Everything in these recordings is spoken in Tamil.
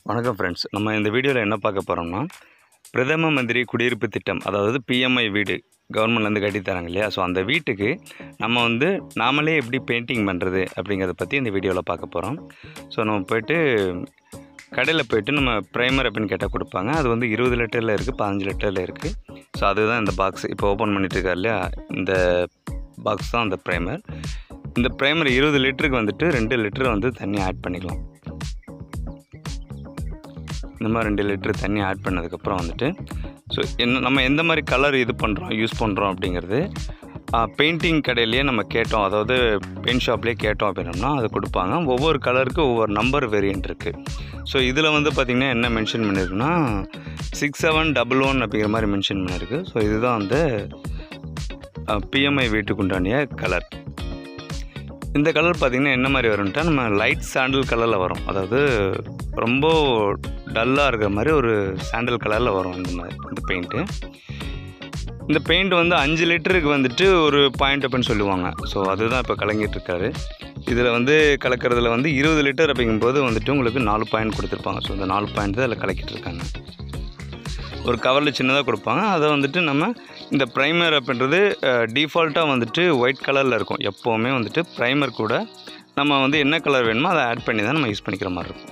வணக்கம் ஃப்ரெண்ட்ஸ் நம்ம இந்த வீடியோவில் என்ன பார்க்க போகிறோம்னா பிரதம மந்திரி குடியிருப்பு திட்டம் அதாவது பிஎம்ஐ வீடு கவர்மெண்ட்லேருந்து கட்டி தராங்க இல்லையா ஸோ அந்த வீட்டுக்கு நம்ம வந்து நாமளே எப்படி பெயிண்டிங் பண்ணுறது அப்படிங்கிறத பற்றி இந்த வீடியோவில் பார்க்க போகிறோம் ஸோ நம்ம போயிட்டு கடையில் போயிட்டு நம்ம ப்ரைமர் அப்படின்னு கேட்டால் கொடுப்பாங்க அது வந்து இருபது லிட்டரில் இருக்குது பதினஞ்சு லிட்டரில் இருக்குது ஸோ அதுதான் இந்த பாக்ஸ் இப்போ ஓப்பன் பண்ணிட்டு இருக்கார் இல்லையா இந்த பாக்ஸ் தான் அந்த ப்ரைமர் இந்த ப்ரைமர் இருபது லிட்டருக்கு வந்துட்டு ரெண்டு லிட்டர் வந்து தண்ணி ஆட் பண்ணிக்கலாம் இந்த மாதிரி ரெண்டு லிட்டர் தண்ணி ஆட் பண்ணதுக்கப்புறம் வந்துட்டு ஸோ என்ன நம்ம எந்த மாதிரி கலர் இது பண்ணுறோம் யூஸ் பண்ணுறோம் அப்படிங்கிறது பெயிண்டிங் கடையிலேயே நம்ம கேட்டோம் அதாவது பெயிண்ட் ஷாப்லேயே கேட்டோம் அப்படின்னோம்னா அது கொடுப்பாங்க ஒவ்வொரு கலருக்கு ஒவ்வொரு நம்பர் வேரியன்ட் இருக்குது ஸோ இதில் வந்து பார்த்திங்கன்னா என்ன மென்ஷன் பண்ணியிருக்குன்னா சிக்ஸ் செவன் டபுள் ஒன் அப்படிங்கிற மாதிரி மென்ஷன் பண்ணியிருக்கு ஸோ இதுதான் வந்து பிஎம்ஐ வீட்டுக்கு உண்டானிய கலர் இந்த கலர் பார்த்திங்கன்னா என்ன மாதிரி வரும்ட்டா நம்ம லைட் சாண்டில் கலரில் வரும் அதாவது ரொம்ப டல்லாக இருக்கிற மாதிரி ஒரு சாண்டில் கலரில் வரும் இந்த மாதிரி இந்த பெயிண்ட்டு இந்த பெயிண்ட் வந்து அஞ்சு லிட்டருக்கு வந்துட்டு ஒரு பாயிண்ட் அப்படின்னு சொல்லுவாங்க ஸோ அதுதான் இப்போ கலங்கிட்டு இருக்காரு இதில் வந்து கலக்கிறதுல வந்து இருபது லிட்டர் அப்படிங்கும்போது வந்துட்டு உங்களுக்கு நாலு பாயிண்ட் கொடுத்துருப்பாங்க ஸோ இந்த நாலு பாயிண்ட் தான் அதில் கலக்கிட்டு இருக்காங்க ஒரு கவரில் சின்னதாக கொடுப்பாங்க அதை வந்துட்டு நம்ம இந்த ப்ரைமர் அப்படின்றது டிஃபால்ட்டாக வந்துட்டு ஒயிட் கலரில் இருக்கும் எப்போவுமே வந்துட்டு ப்ரைமர் கூட நம்ம வந்து என்ன கலர் வேணுமோ அதை ஆட் பண்ணி தான் நம்ம யூஸ் பண்ணிக்கிற மாதிரி இருக்கும்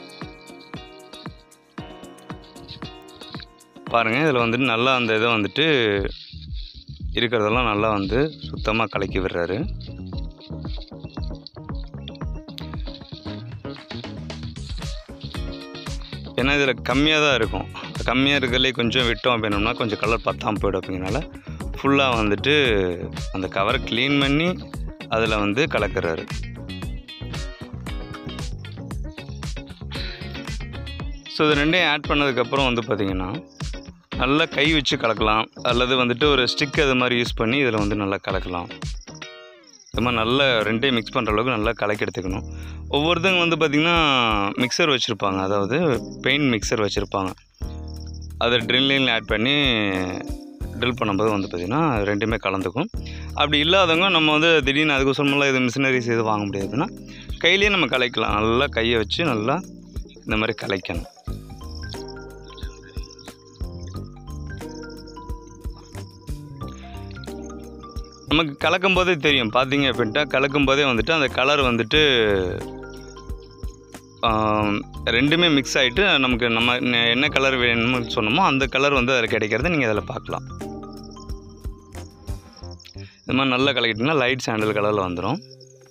பாருங்கள் இதில் வந்துட்டு நல்லா அந்த இதை வந்துட்டு இருக்கிறதெல்லாம் நல்லா வந்து சுத்தமாக கலக்கி விடுறாரு ஏன்னா இதில் கம்மியாக தான் இருக்கும் கம்மியாக இருக்கிறதுலே கொஞ்சம் விட்டோம் அப்படின்னோம்னா கொஞ்சம் கலர் பத்தாமல் போய்டும் அப்படிங்கிறனால ஃபுல்லாக வந்துட்டு அந்த கவரை க்ளீன் பண்ணி அதில் வந்து கலக்கிறாரு ஸோ இது ரெண்டையும் ஆட் பண்ணதுக்கப்புறம் வந்து பார்த்திங்கன்னா நல்லா கை வச்சு கலக்கலாம் அல்லது வந்துட்டு ஒரு ஸ்டிக் அது மாதிரி யூஸ் பண்ணி இதில் வந்து நல்லா கலக்கலாம் இது மாதிரி நல்லா ரெண்டையும் மிக்ஸ் பண்ணுற அளவுக்கு நல்லா கலக்கி எடுத்துக்கணும் ஒவ்வொருத்தங்க வந்து பார்த்திங்கன்னா மிக்சர் வச்சுருப்பாங்க அதாவது பெயிண்ட் மிக்சர் வச்சுருப்பாங்க அதை ட்ரில்லிங்கில் ஆட் பண்ணி ட்ரில் பண்ணும்போது வந்து பார்த்திங்கன்னா ரெண்டுமே கலந்துக்கும் அப்படி இல்லாதவங்க நம்ம வந்து திடீர்னு அதுக்கோசரமெல்லாம் இது மிஷினரிஸ் எதுவும் வாங்க முடியாதுன்னா கையிலேயே நம்ம கலைக்கலாம் நல்லா கையை வச்சு நல்லா இந்த மாதிரி கலைக்கணும் நமக்கு கலக்கும் போதே தெரியும் பார்த்தீங்க அப்படின்ட்டா கலக்கும் போதே வந்துட்டு அந்த கலர் வந்துட்டு ரெண்டுமே மிக்ஸ் ஆகிட்டு நமக்கு நம்ம என்ன கலர் வேணும்னு சொன்னோமோ அந்த கலர் வந்து அதில் கிடைக்கிறத நீங்கள் அதில் பார்க்கலாம் இது மாதிரி நல்லா கலக்கிட்டிங்கன்னா லைட் சாண்டல் கலரில் வந்துடும்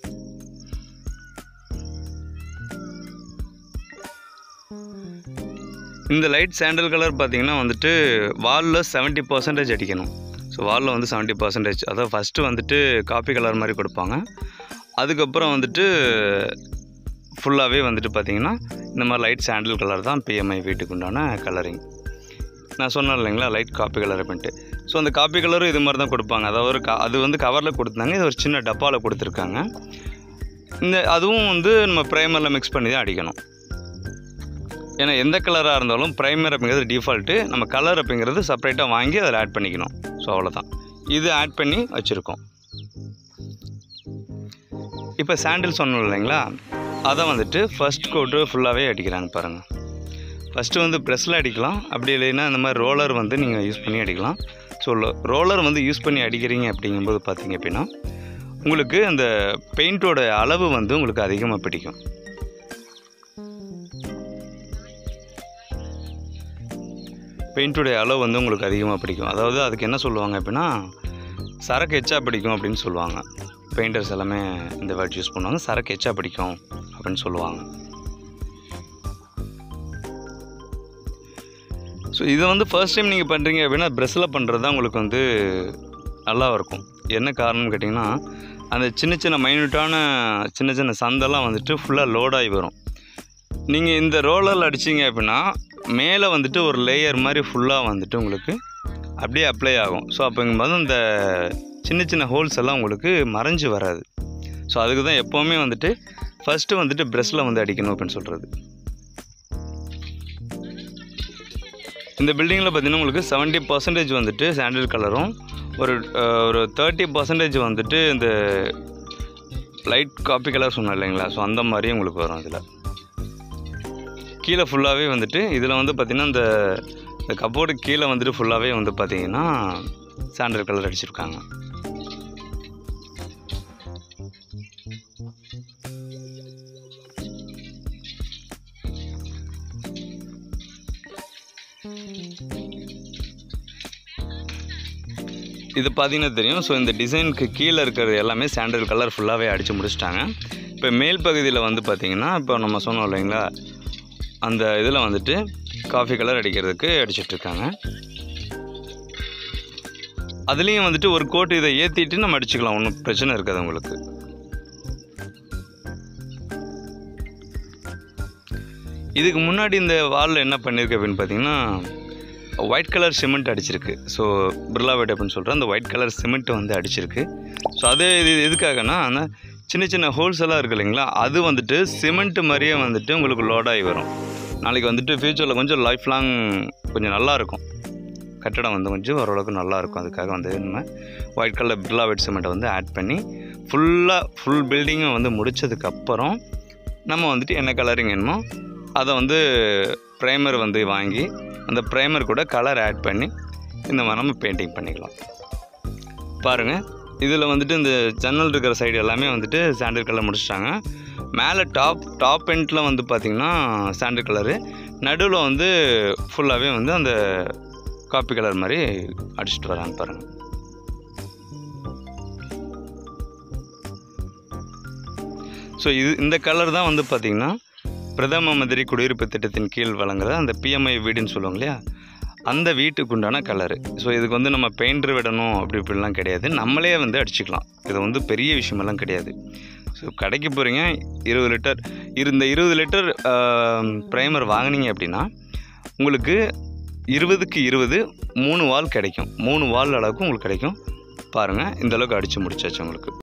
இந்த லைட் சாண்டல் கலர் பார்த்திங்கன்னா வந்துட்டு வாலில் செவன்ட்டி பர்சன்டேஜ் அடிக்கணும் ஸோ வாலில் வந்து செவன்ட்டி பர்சன்டேஜ் அதாவது ஃபஸ்ட்டு வந்துட்டு காப்பி கலர் மாதிரி கொடுப்பாங்க அதுக்கப்புறம் வந்துட்டு ஃபுல்லாகவே வந்துட்டு பார்த்திங்கன்னா இந்த மாதிரி லைட் சாண்டில் கலர் தான் பிஎம்ஐ வீட்டுக்கு உண்டான கலரிங் நான் சொன்னேன் இல்லைங்களா லைட் காப்பி கலர் அப்படின்ட்டு ஸோ அந்த காப்பி கலரும் இது மாதிரி தான் கொடுப்பாங்க அதாவது ஒரு க அது வந்து கவரில் கொடுத்தாங்க இது ஒரு சின்ன டப்பாவில் கொடுத்துருக்காங்க இந்த அதுவும் வந்து நம்ம ப்ரைமரில் மிக்ஸ் பண்ணி தான் அடிக்கணும் ஏன்னா எந்த கலராக இருந்தாலும் ப்ரைமர் அப்படிங்கிறது டிஃபால்ட்டு நம்ம கலர் அப்படிங்கிறது செப்பரேட்டாக வாங்கி அதில் ஆட் பண்ணிக்கணும் ஸோ அவ்வளோதான் இது ஆட் பண்ணி வச்சுருக்கோம் இப்போ சாண்டில் சொன்னோம் இல்லைங்களா அதை வந்துட்டு ஃபஸ்ட் கோட்டு ஃபுல்லாகவே அடிக்கிறாங்க பாருங்கள் ஃபஸ்ட்டு வந்து ப்ரெஸ்ஸில் அடிக்கலாம் அப்படி இல்லைன்னா இந்த மாதிரி ரோலர் வந்து நீங்கள் யூஸ் பண்ணி அடிக்கலாம் ஸோ ரோலர் வந்து யூஸ் பண்ணி அடிக்கிறீங்க அப்படிங்கும்போது பார்த்தீங்க அப்படின்னா உங்களுக்கு அந்த பெயிண்ட்டோட அளவு வந்து உங்களுக்கு அதிகமாக பிடிக்கும் பெயிண்ட்டுடைய அளவு வந்து உங்களுக்கு அதிகமாக பிடிக்கும் அதாவது அதுக்கு என்ன சொல்லுவாங்க அப்படின்னா சரக்கு எச்சா பிடிக்கும் அப்படின்னு சொல்லுவாங்க பெயிண்டர்ஸ் எல்லாமே இந்த வேர்ட் யூஸ் பண்ணுவாங்க சரக்கு எச்சா பிடிக்கும் அப்படின்னு சொல்லுவாங்க ஸோ இதை வந்து ஃபர்ஸ்ட் டைம் நீங்கள் பண்ணுறீங்க அப்படின்னா ப்ரெஷ்ஷில் பண்ணுறது தான் உங்களுக்கு வந்து நல்லா இருக்கும் என்ன காரணம்னு கேட்டிங்கன்னா அந்த சின்ன சின்ன மைன்யூட்டான சின்ன சின்ன சந்தெல்லாம் வந்துட்டு ஃபுல்லாக லோடாகி வரும் நீங்கள் இந்த ரோலரில் அடிச்சிங்க அப்படின்னா மேலே வந்துட்டு ஒரு லேயர் மாதிரி ஃபுல்லாக வந்துட்டு உங்களுக்கு அப்படியே அப்ளை ஆகும் ஸோ அப்படிங்கும்போது அந்த சின்ன சின்ன ஹோல்ஸ் எல்லாம் உங்களுக்கு மறைஞ்சு வராது ஸோ அதுக்கு தான் எப்போவுமே வந்துட்டு ஃபஸ்ட்டு வந்துட்டு ப்ரெஷ்ஷில் வந்து அடிக்கணும் அப்படின்னு சொல்கிறது இந்த பில்டிங்கில் பார்த்திங்கன்னா உங்களுக்கு செவன்ட்டி பர்சன்டேஜ் வந்துட்டு சாண்டில் கலரும் ஒரு ஒரு தேர்ட்டி பர்சன்டேஜ் வந்துட்டு இந்த லைட் காப்பி கலர் சொன்னேன் இல்லைங்களா ஸோ அந்த மாதிரி உங்களுக்கு வரும் அதில் கீழே ஃபுல்லாகவே வந்துட்டு இதில் வந்து பார்த்திங்கன்னா இந்த இந்த கப்போர்டு கீழே வந்துட்டு ஃபுல்லாகவே வந்து பார்த்திங்கன்னா சாண்டல் கலர் அடிச்சிருக்காங்க இது பார்த்தீங்கன்னா தெரியும் ஸோ இந்த டிசைனுக்கு கீழே இருக்கிறது எல்லாமே சாண்டல் கலர் ஃபுல்லாகவே அடித்து முடிச்சிட்டாங்க இப்போ மேல் பகுதியில் வந்து பார்த்திங்கன்னா இப்போ நம்ம சொன்னோம் இல்லைங்களா அந்த இதில் வந்துட்டு காஃபி கலர் அடிக்கிறதுக்கு அடிச்சிட்ருக்காங்க அதுலேயும் வந்துட்டு ஒரு கோட் இதை ஏற்றிட்டு நம்ம அடிச்சுக்கலாம் ஒன்றும் பிரச்சனை இருக்காது உங்களுக்கு இதுக்கு முன்னாடி இந்த வாலில் என்ன பண்ணியிருக்கு அப்படின்னு பார்த்தீங்கன்னா ஒயிட் கலர் சிமெண்ட் அடிச்சிருக்கு ஸோ பிர்லா ஒயிட் அப்படின்னு சொல்கிற அந்த ஒயிட் கலர் சிமெண்ட் வந்து அடிச்சிருக்கு ஸோ அது இது எதுக்காகனா அந்த சின்ன சின்ன ஹோல்ஸ் எல்லாம் இருக்கு இல்லைங்களா அது வந்துட்டு சிமெண்ட் மாதிரியே வந்துட்டு உங்களுக்கு லோடாகி வரும் நாளைக்கு வந்துட்டு ஃப்யூச்சரில் கொஞ்சம் லைஃப் லாங் கொஞ்சம் நல்லா இருக்கும் கட்டடம் வந்து கொஞ்சம் ஓரளவுக்கு நல்லா இருக்கும் அதுக்காக வந்து நம்ம ஒயிட் கலர் பிர்லா ஒயிட் சிமெண்ட்டை வந்து ஆட் பண்ணி ஃபுல்லாக ஃபுல் பில்டிங்கை வந்து முடித்ததுக்கப்புறம் நம்ம வந்துட்டு என்ன கலரிங் வேணுமோ அதை வந்து ப்ரைமர் வந்து வாங்கி அந்த ப்ரைமர் கூட கலர் ஆட் பண்ணி இந்த மாதிரி நம்ம பெயிண்டிங் பண்ணிக்கலாம் பாருங்கள் இதில் வந்துட்டு இந்த ஜன்னல் இருக்கிற சைடு எல்லாமே வந்துட்டு சாண்டல் கலர் முடிச்சிட்டாங்க மேலே டாப் டாப் எண்டில் வந்து பார்த்திங்கன்னா சாண்டல் கலரு நடுவில் வந்து ஃபுல்லாகவே வந்து அந்த காப்பி கலர் மாதிரி அடிச்சிட்டு வராங்க பாருங்கள் ஸோ இது இந்த கலர் தான் வந்து பார்த்திங்கன்னா பிரதம மந்திரி குடியிருப்பு திட்டத்தின் கீழ் வழங்குற அந்த பிஎம்ஐ வீடுன்னு சொல்லுவாங்க இல்லையா அந்த வீட்டுக்கு உண்டான கலரு ஸோ இதுக்கு வந்து நம்ம பெயிண்டர் விடணும் அப்படி இப்படிலாம் கிடையாது நம்மளே வந்து அடிச்சுக்கலாம் இது வந்து பெரிய விஷயமெல்லாம் கிடையாது ஸோ கடைக்கு போகிறீங்க இருபது லிட்டர் இந்த இருபது லிட்டர் ப்ரைமர் வாங்கினீங்க அப்படின்னா உங்களுக்கு இருபதுக்கு இருபது மூணு வால் கிடைக்கும் மூணு வால் அளவுக்கு உங்களுக்கு கிடைக்கும் பாருங்கள் இந்த அளவுக்கு அடித்து முடிச்சாச்சு உங்களுக்கு